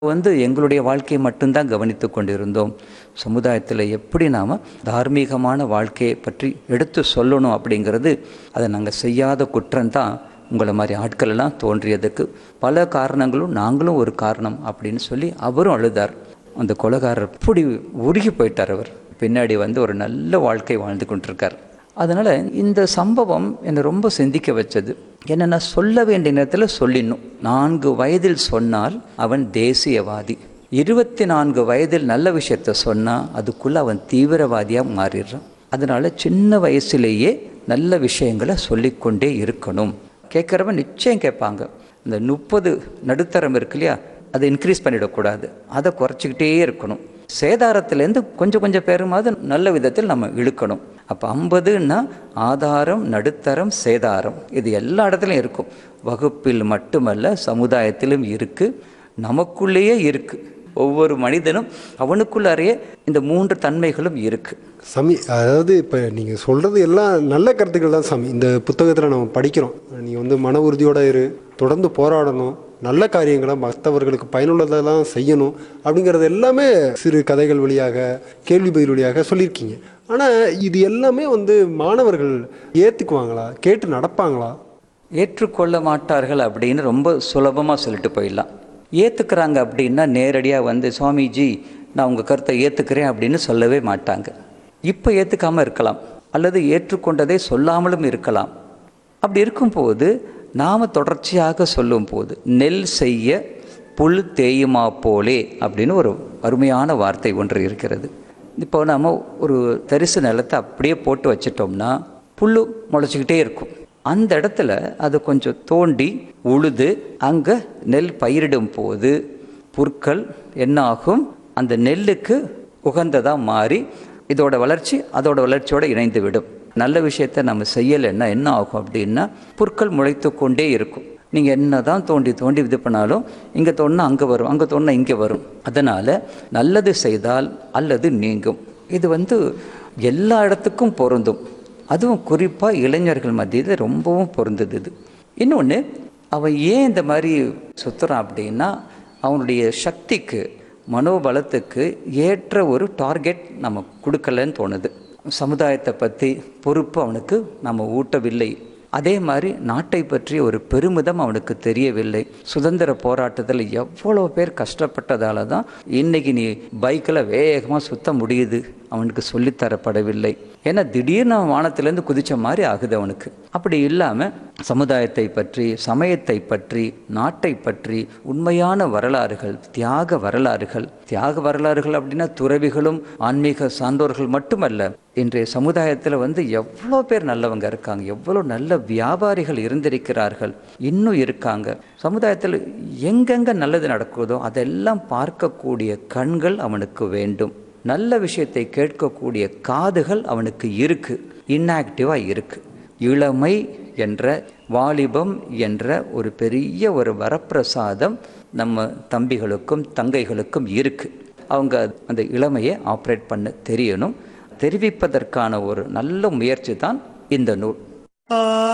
வந்து எங்களுடைய வாழ்க்கையை மட்டும்தான் கவனித்து கொண்டிருந்தோம் சமுதாயத்தில் எப்படி நாம் தார்மீகமான வாழ்க்கையை பற்றி எடுத்து சொல்லணும் அப்படிங்கிறது அதை நாங்கள் செய்யாத குற்றம்தான் உங்களை மாதிரி ஆட்கள் எல்லாம் தோன்றியதுக்கு பல காரணங்களும் நாங்களும் ஒரு காரணம் அப்படின்னு சொல்லி அவரும் அழுதார் அந்த கொலைகாரர் இப்படி உருகி போயிட்டார் அவர் பின்னாடி வந்து ஒரு நல்ல வாழ்க்கை வாழ்ந்து கொண்டிருக்கார் அதனால் இந்த சம்பவம் என்னை ரொம்ப சிந்திக்க வச்சது என்னென்னா சொல்ல வேண்டிய நேரத்தில் சொல்லிடணும் நான்கு வயதில் சொன்னால் அவன் தேசியவாதி இருபத்தி நான்கு வயதில் நல்ல விஷயத்த சொன்னால் அதுக்குள்ளே அவன் தீவிரவாதியாக மாறிடுறான் அதனால் சின்ன வயசுலேயே நல்ல விஷயங்களை சொல்லிக்கொண்டே இருக்கணும் கேட்குறவன் நிச்சயம் கேட்பாங்க இந்த முப்பது நடுத்தரம் இருக்கு இல்லையா அதை இன்க்ரீஸ் பண்ணிடக்கூடாது அதை குறைச்சிக்கிட்டே இருக்கணும் சேதாரத்திலேருந்து கொஞ்சம் கொஞ்சம் பேருமாவது நல்ல விதத்தில் நம்ம இழுக்கணும் அப்போ ஐம்பதுன்னா ஆதாரம் நடுத்தரம் சேதாரம் இது எல்லா இடத்துலையும் இருக்கும் வகுப்பில் மட்டுமல்ல சமுதாயத்திலும் இருக்குது நமக்குள்ளேயே இருக்குது ஒவ்வொரு மனிதனும் அவனுக்குள்ளாரையே இந்த மூன்று தன்மைகளும் இருக்குது சாமி அதாவது இப்போ நீங்கள் சொல்கிறது எல்லாம் நல்ல கருத்துக்கள் தான் சாமி இந்த புத்தகத்தில் நம்ம படிக்கிறோம் நீங்கள் வந்து மன உறுதியோடு இரு தொடர்ந்து போராடணும் நல்ல காரியங்களை மற்றவர்களுக்கு பயனுள்ளதெல்லாம் செய்யணும் அப்படிங்கிறது எல்லாமே சிறு கதைகள் வழியாக கேள்வி பதில் வழியாக சொல்லியிருக்கீங்க ஆனால் இது எல்லாமே வந்து மாணவர்கள் ஏற்றுக்குவாங்களா கேட்டு நடப்பாங்களா ஏற்றுக்கொள்ள மாட்டார்கள் அப்படின்னு ரொம்ப சுலபமாக சொல்லிட்டு போயிடலாம் ஏற்றுக்கிறாங்க அப்படின்னா நேரடியாக வந்து சுவாமிஜி நான் உங்கள் கருத்தை ஏற்றுக்கிறேன் அப்படின்னு சொல்லவே மாட்டாங்க இப்போ ஏற்றுக்காமல் இருக்கலாம் அல்லது ஏற்றுக்கொண்டதை சொல்லாமலும் இருக்கலாம் அப்படி இருக்கும்போது நாம் தொடர்ச்சியாக சொல்லும் போது நெல் செய்ய புல் தேயுமா போலே அப்படின்னு ஒரு அருமையான வார்த்தை ஒன்று இருக்கிறது இப்போ நம்ம ஒரு தரிசு நிலத்தை அப்படியே போட்டு வச்சிட்டோம்னா புல் முளைச்சிக்கிட்டே இருக்கும் அந்த இடத்துல அது கொஞ்சம் தோண்டி உழுது அங்கே நெல் பயிரிடும் போது புற்கள் என்ன ஆகும் அந்த நெல்லுக்கு உகந்ததாக மாறி இதோட வளர்ச்சி அதோட வளர்ச்சியோட இணைந்து விடும் நல்ல விஷயத்தை நம்ம செய்யலைன்னா என்ன ஆகும் அப்படின்னா புற்கள் முளைத்து கொண்டே இருக்கும் நீங்கள் என்ன தான் தோண்டி தோண்டி இது பண்ணாலும் இங்கே தோண்டினா அங்கே வரும் அங்கே தோண்டினா இங்கே வரும் அதனால் நல்லது செய்தால் அல்லது நீங்கும் இது வந்து எல்லா இடத்துக்கும் பொருந்தும் அதுவும் குறிப்பாக இளைஞர்கள் மத்தியில் ரொம்பவும் பொருந்தது இது இன்னொன்று அவன் ஏன் இந்த மாதிரி சுற்றுறான் அப்படின்னா அவனுடைய சக்திக்கு மனோபலத்துக்கு ஏற்ற ஒரு டார்கெட் நம்ம கொடுக்கலன்னு தோணுது சமுதாயத்தை பற்றி பொறுப்பு அவனுக்கு நம்ம ஊட்டவில்லை அதே மாதிரி நாட்டை பற்றிய ஒரு பெருமிதம் அவனுக்கு தெரியவில்லை சுதந்திர போராட்டத்தில் எவ்வளோ பேர் கஷ்டப்பட்டதால தான் இன்னைக்கு நீ பைக்கில் வேகமாக சுத்த முடியுது அவனுக்கு சொல்லித்தரப்படவில்லை ஏன்னா திடீர்னு அவன் வானத்திலேருந்து குதிச்ச மாதிரி ஆகுது அவனுக்கு அப்படி இல்லாமல் சமுதாயத்தை பற்றி சமயத்தை பற்றி நாட்டை பற்றி உண்மையான வரலாறுகள் தியாக வரலாறுகள் தியாக வரலாறுகள் அப்படின்னா துறவிகளும் ஆன்மீக சான்றோர்கள் மட்டுமல்ல இன்றைய சமுதாயத்தில் வந்து எவ்வளோ பேர் நல்லவங்க இருக்காங்க எவ்வளோ நல்ல வியாபாரிகள் இருந்திருக்கிறார்கள் இன்னும் இருக்காங்க சமுதாயத்தில் எங்கெங்கே நல்லது நடக்குதோ அதெல்லாம் பார்க்கக்கூடிய கண்கள் அவனுக்கு வேண்டும் நல்ல விஷயத்தை கேட்கக்கூடிய காதுகள் அவனுக்கு இருக்கு இன்ஆக்டிவாக இருக்கு இளமை என்ற வாலிபம் என்ற ஒரு பெரிய ஒரு வரப்பிரசாதம் நம்ம தம்பிகளுக்கும் தங்கைகளுக்கும் இருக்கு அவங்க அந்த இளமையை ஆப்ரேட் பண்ண தெரியணும் தெரிவிப்பதற்கான ஒரு நல்ல முயற்சி தான் இந்த நூல்